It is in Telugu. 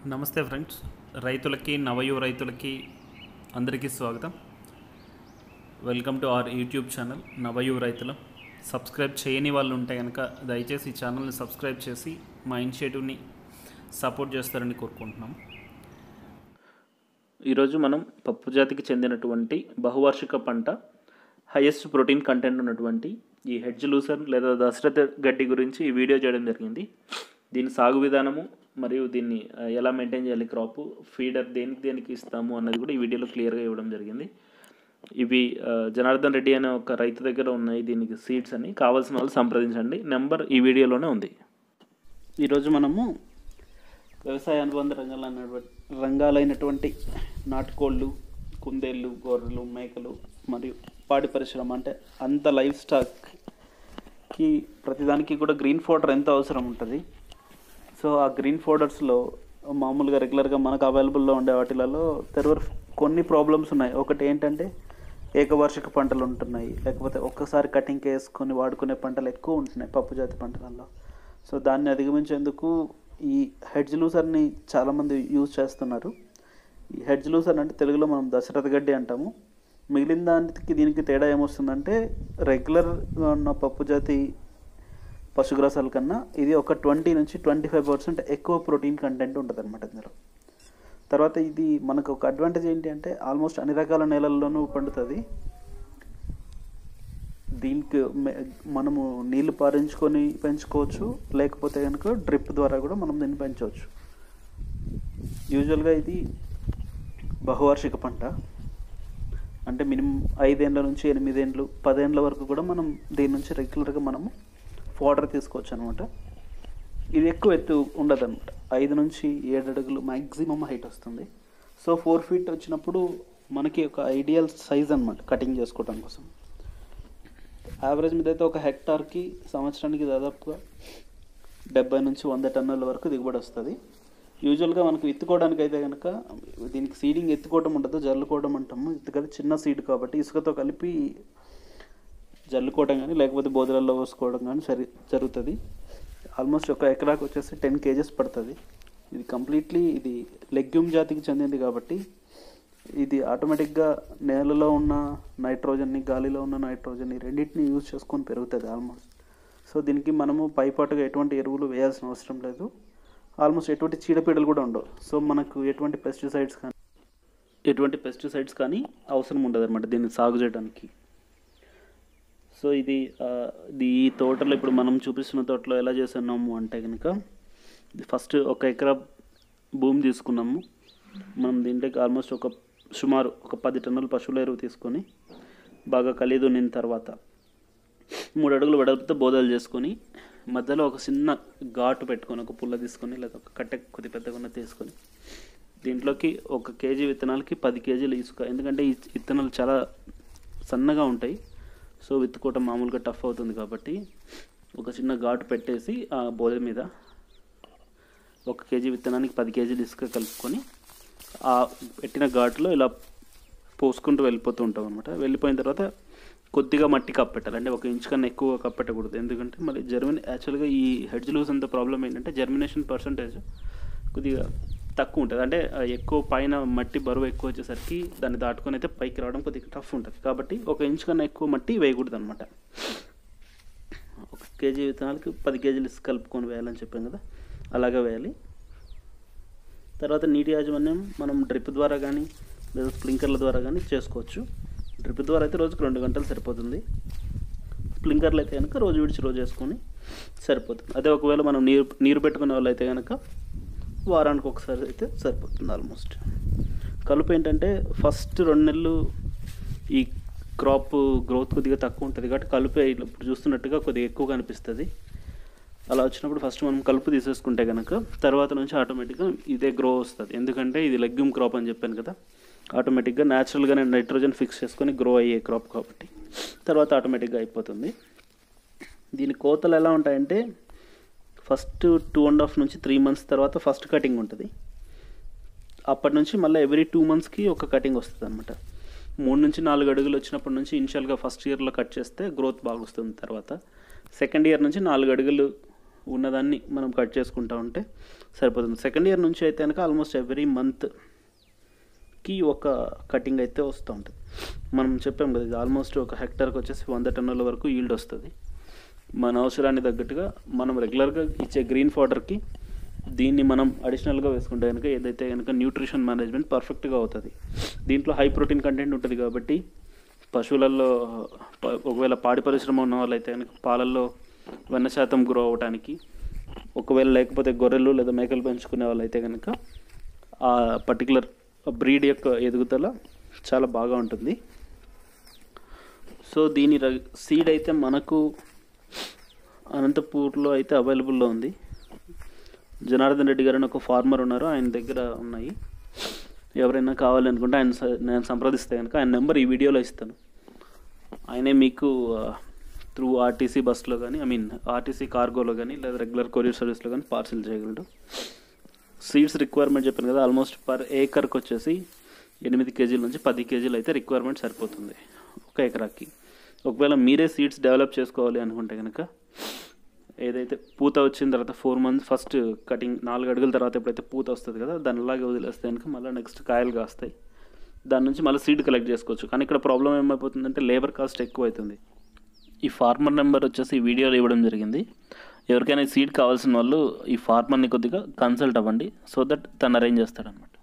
నమస్తే ఫ్రెండ్స్ రైతులకి నవయు రైతులకి అందరికీ స్వాగతం welcome to our YouTube channel Navayu రైతులం సబ్స్క్రైబ్ చేయని వాళ్ళు ఉంటే కనుక దయచేసి ఈ ఛానల్ని సబ్స్క్రైబ్ చేసి మా ఇనిషియేటివ్ని సపోర్ట్ చేస్తారని కోరుకుంటున్నాం ఈరోజు మనం పప్పు జాతికి చెందినటువంటి బహువార్షిక పంట హైయెస్ట్ ప్రోటీన్ కంటెంట్ ఉన్నటువంటి ఈ హెడ్జ్ లూసర్ లేదా దశరథ గడ్డి గురించి ఈ వీడియో చేయడం జరిగింది దీని సాగు విధానము మరియు దీన్ని ఆ, ఎలా మెయింటైన్ చేయాలి క్రాప్ ఫీడర్ దేనికి దేనికి ఇస్తాము అన్నది కూడా ఈ వీడియోలో క్లియర్గా ఇవ్వడం జరిగింది ఇవి ఆ, జనార్దన్ రెడ్డి అనే ఒక రైతు దగ్గర ఉన్నాయి దీనికి సీడ్స్ అని కావాల్సిన వాళ్ళు సంప్రదించండి నెంబర్ ఈ వీడియోలోనే ఉంది ఈరోజు మనము వ్యవసాయ అనుబంధ రంగాల రంగాలైనటువంటి నాటుకోళ్ళు కుందేళ్ళు గొర్రెలు మేకలు మరియు పాడి పరిశ్రమ అంటే అంత లైఫ్ స్టాక్కి ప్రతిదానికి కూడా గ్రీన్ ఫోడర్ ఎంత అవసరం ఉంటుంది సో ఆ గ్రీన్ ఫోడర్స్లో మామూలుగా రెగ్యులర్గా మనకు అవైలబుల్లో ఉండే వాటిలలో తెరవర్ కొన్ని ప్రాబ్లమ్స్ ఉన్నాయి ఒకటి ఏంటంటే ఏకవార్షిక పంటలు ఉంటున్నాయి లేకపోతే ఒక్కసారి కటింగ్ వేసుకొని వాడుకునే పంటలు ఎక్కువ ఉంటున్నాయి పప్పు జాతి పంటలలో సో దాన్ని అధిగమించేందుకు ఈ హెడ్జ్ లూసర్ని చాలామంది యూజ్ చేస్తున్నారు ఈ హెడ్జ్ లూసర్ అంటే తెలుగులో మనం దశరథ గడ్డి అంటాము మిగిలిన దానికి దీనికి తేడా ఏమొస్తుందంటే రెగ్యులర్గా ఉన్న పప్పు జాతి పశుగ్రాసాల కన్నా ఇది ఒక ట్వంటీ నుంచి ట్వంటీ ఫైవ్ పర్సెంట్ ఎక్కువ ప్రోటీన్ కంటెంట్ ఉంటుంది అనమాట ఇందులో తర్వాత ఇది మనకు ఒక అడ్వాంటేజ్ ఏంటి అంటే ఆల్మోస్ట్ అన్ని రకాల నేలల్లోనూ పండుతుంది దీనికి మె- మనము నీళ్లు పారించుకొని పెంచుకోవచ్చు లేకపోతే కనుక డ్రిప్ ద్వారా కూడా మనం దీన్ని పెంచవచ్చు యూజువల్గా ఇది బహువార్షిక పంట అంటే మినిమం ఐదేండ్ల నుంచి ఎనిమిదేండ్లు పదేండ్ల వరకు కూడా మనం దీని నుంచి రెగ్యులర్గా మనము ఫోడర్ తీసుకోవచ్చు అనమాట ఇది ఎక్కువ ఎత్తు ఉండదు అనమాట ఐదు నుంచి ఏడు అడుగులు మ్యాక్సిమం హైట్ వస్తుంది సో ఫోర్ ఫీట్ వచ్చినప్పుడు మనకి ఒక ఐడియల్ సైజ్ అనమాట కటింగ్ చేసుకోవడం కోసం యావరేజ్ మీద అయితే ఒక హెక్టార్కి సంవత్సరానికి దాదాపుగా డెబ్బై నుంచి వంద టన్నుల వరకు దిగుబడి వస్తుంది యూజువల్గా మనకు విత్తుకోవడానికి అయితే కనుక దీనికి సీడింగ్ ఎత్తుకోవడం ఉండదు జల్లుకోవడం అంటాము ఎందుకంటే చిన్న సీడ్ కాబట్టి ఇసుకతో కలిపి జల్లుకోవడం కానీ లేకపోతే బోధలలో పోసుకోవడం కానీ సరి జరుగుతుంది ఆల్మోస్ట్ ఒక ఎకరాకి వచ్చేసి టెన్ కేజెస్ పడుతుంది ఇది కంప్లీట్లీ ఇది లెగ్యూమ్ జాతికి చెందింది కాబట్టి ఇది ఆటోమేటిక్గా నేలలో ఉన్న నైట్రోజన్ని గాలిలో ఉన్న నైట్రోజన్ని రెండింటిని యూజ్ చేసుకొని పెరుగుతుంది ఆల్మోస్ట్ సో దీనికి మనము పైపాటుగా ఎటువంటి ఎరువులు వేయాల్సిన అవసరం లేదు ఆల్మోస్ట్ ఎటువంటి చీడపీడలు కూడా ఉండవు సో మనకు ఎటువంటి పెస్టిసైడ్స్ కానీ ఎటువంటి పెస్టిసైడ్స్ కానీ అవసరం ఉండదు అనమాట దీన్ని సాగు చేయడానికి సో ఇది ఆ, ఇది ఈ తోటలో ఇప్పుడు మనం చూపిస్తున్న తోటలో ఎలా చేస్తున్నాము అంటే కనుక ఫస్ట్ ఒక ఎకరా భూమి తీసుకున్నాము మనం దీంట్లోకి ఆల్మోస్ట్ ఒక సుమారు ఒక పది టన్నుల పశువుల ఎరువు తీసుకొని బాగా కలిదునిన తర్వాత మూడు అడుగులు వెడల్పుతో బోదలు చేసుకొని మధ్యలో ఒక చిన్న ఘాటు పెట్టుకొని ఒక పుల్ల తీసుకొని లేదా ఒక కట్టె కొద్ది పెద్దగా ఉన్న తీసుకొని దీంట్లోకి ఒక కేజీ విత్తనాలకి పది కేజీలు ఇసుక ఎందుకంటే ఈ విత్తనాలు చాలా సన్నగా ఉంటాయి సో విత్తుకోవటం మామూలుగా టఫ్ అవుతుంది కాబట్టి ఒక చిన్న ఘాటు పెట్టేసి ఆ బోధ మీద ఒక కేజీ విత్తనానికి పది కేజీలు ఇసుక కలుపుకొని ఆ పెట్టిన ఘాటులో ఇలా పోసుకుంటూ వెళ్ళిపోతూ ఉంటాం అనమాట వెళ్ళిపోయిన తర్వాత కొద్దిగా మట్టి కప్పెట్టాలి అంటే ఒక ఇంచు కన్నా ఎక్కువ కప్పెట్టకూడదు ఎందుకంటే మళ్ళీ జర్మిన్ యాక్చువల్గా ఈ హెడ్జ్ లూస్ అంత ప్రాబ్లం ఏంటంటే జర్మినేషన్ పర్సంటేజ్ కొద్దిగా తక్కువ ఉంటుంది అంటే ఆ ఎక్కువ పైన మట్టి బరువు ఎక్కువ వచ్చేసరికి దాన్ని దాటుకొని అయితే పైకి రావడం కొద్దిగా టఫ్ ఉంటుంది కాబట్టి ఒక ఇంచు కన్నా ఎక్కువ మట్టి వేయకూడదు అనమాట ఒక కేజీ విత్తనాలకి పది కేజీలు ఇసుక కలుపుకొని వేయాలని చెప్పాం కదా అలాగే వేయాలి తర్వాత నీటి యాజమాన్యం మనం డ్రిప్ ద్వారా కానీ లేదా స్ప్రింకర్ల ద్వారా కానీ చేసుకోవచ్చు డ్రిప్ ద్వారా అయితే రోజుకు రెండు గంటలు సరిపోతుంది స్ప్రింకర్లు అయితే కనుక రోజు విడిచి రోజు వేసుకొని సరిపోతుంది అదే ఒకవేళ మనం నీరు నీరు పెట్టుకునే వాళ్ళు అయితే కనుక వారానికి ఒకసారి అయితే సరిపోతుంది ఆల్మోస్ట్ కలుపు ఏంటంటే ఫస్ట్ రెండు నెలలు ఈ క్రాప్ గ్రోత్ కొద్దిగా తక్కువ ఉంటుంది కాబట్టి కలుపు ఇప్పుడు చూస్తున్నట్టుగా కొద్దిగా ఎక్కువ కనిపిస్తుంది అలా వచ్చినప్పుడు ఫస్ట్ మనం కలుపు తీసేసుకుంటే కనుక తర్వాత నుంచి ఆటోమేటిక్గా ఇదే గ్రో వస్తుంది ఎందుకంటే ఇది లెగ్యూమ్ క్రాప్ అని చెప్పాను కదా ఆటోమేటిక్గా న్యాచురల్గానే నైట్రోజన్ ఫిక్స్ చేసుకొని గ్రో అయ్యే క్రాప్ కాబట్టి తర్వాత ఆటోమేటిక్గా అయిపోతుంది దీని కోతలు ఎలా ఉంటాయంటే ఫస్ట్ టూ అండ్ హాఫ్ నుంచి త్రీ మంత్స్ తర్వాత ఫస్ట్ కటింగ్ ఉంటుంది అప్పటి నుంచి మళ్ళీ ఎవ్రీ టూ మంత్స్కి ఒక కటింగ్ వస్తుంది అనమాట మూడు నుంచి నాలుగు అడుగులు వచ్చినప్పటి నుంచి ఇనిషియల్గా ఫస్ట్ ఇయర్లో కట్ చేస్తే గ్రోత్ బాగా వస్తుంది తర్వాత సెకండ్ ఇయర్ నుంచి నాలుగు అడుగులు ఉన్నదాన్ని మనం కట్ చేసుకుంటా ఉంటే సరిపోతుంది సెకండ్ ఇయర్ నుంచి అయితే కనుక ఆల్మోస్ట్ ఎవ్రీ మంత్ కి ఒక కటింగ్ అయితే వస్తూ ఉంటుంది మనం చెప్పాం కదా ఇది ఆల్మోస్ట్ ఒక హెక్టార్కి వచ్చేసి వంద టన్నుల వరకు ఈల్డ్ వస్తుంది మన అవసరానికి తగ్గట్టుగా మనం రెగ్యులర్గా ఇచ్చే గ్రీన్ ఫాడర్కి దీన్ని మనం అడిషనల్గా వేసుకుంటే కనుక ఏదైతే కనుక న్యూట్రిషన్ మేనేజ్మెంట్ పర్ఫెక్ట్గా అవుతుంది దీంట్లో హై ప్రోటీన్ కంటెంట్ ఉంటుంది కాబట్టి పశువులలో ప- ఒకవేళ పాడి పరిశ్రమ ఉన్న వాళ్ళైతే కనుక పాలల్లో వెన్న శాతం గ్రో అవ్వడానికి ఒకవేళ లేకపోతే గొర్రెలు లేదా మేకలు పెంచుకునే వాళ్ళైతే కనుక ఆ పర్టికులర్ బ్రీడ్ యొక్క ఎదుగుదల చాలా బాగా ఉంటుంది సో దీని సీడ్ అయితే మనకు అనంతపూర్లో అయితే అవైలబుల్లో ఉంది జనార్దన్ రెడ్డి గారు అని ఒక ఫార్మర్ ఉన్నారు ఆయన దగ్గర ఉన్నాయి ఎవరైనా కావాలనుకుంటే ఆయన స- నేను సంప్రదిస్తే కనుక ఆయన నెంబర్ ఈ వీడియోలో ఇస్తాను ఆయనే మీకు త్రూ ఆర్టీసీ బస్లో కానీ ఐ మీన్ ఆర్టీసీ కార్గోలో కానీ లేదా రెగ్యులర్ కొరియర్ సర్వీస్లో కానీ పార్సిల్ చేయగలడు సీడ్స్ రిక్వైర్మెంట్ చెప్పాను కదా ఆల్మోస్ట్ పర్ ఏకర్కి వచ్చేసి ఎనిమిది కేజీల నుంచి పది కేజీలు అయితే రిక్వైర్మెంట్ సరిపోతుంది ఒక ఎకరాకి ఒకవేళ మీరే సీడ్స్ డెవలప్ చేసుకోవాలి అనుకుంటే కనుక ఏదైతే పూత వచ్చిన తర్వాత ఫోర్ మంత్స్ ఫస్ట్ కటింగ్ నాలుగు అడుగుల తర్వాత ఎప్పుడైతే పూత వస్తుంది కదా దాన్ని అలాగే వదిలేస్తే కనుక మళ్ళీ నెక్స్ట్ కాయలు కాస్తాయి దాని నుంచి మళ్ళీ సీడ్ కలెక్ట్ చేసుకోవచ్చు కానీ ఇక్కడ ప్రాబ్లం ఏమైపోతుందంటే లేబర్ కాస్ట్ ఎక్కువ అవుతుంది ఈ ఫార్మర్ నెంబర్ వచ్చేసి ఈ వీడియోలో ఇవ్వడం జరిగింది ఎవరికైనా సీడ్ కావాల్సిన వాళ్ళు ఈ ఫార్మర్ని కొద్దిగా కన్సల్ట్ అవ్వండి సో దట్ తను అరేంజ్ చేస్తాడనమాట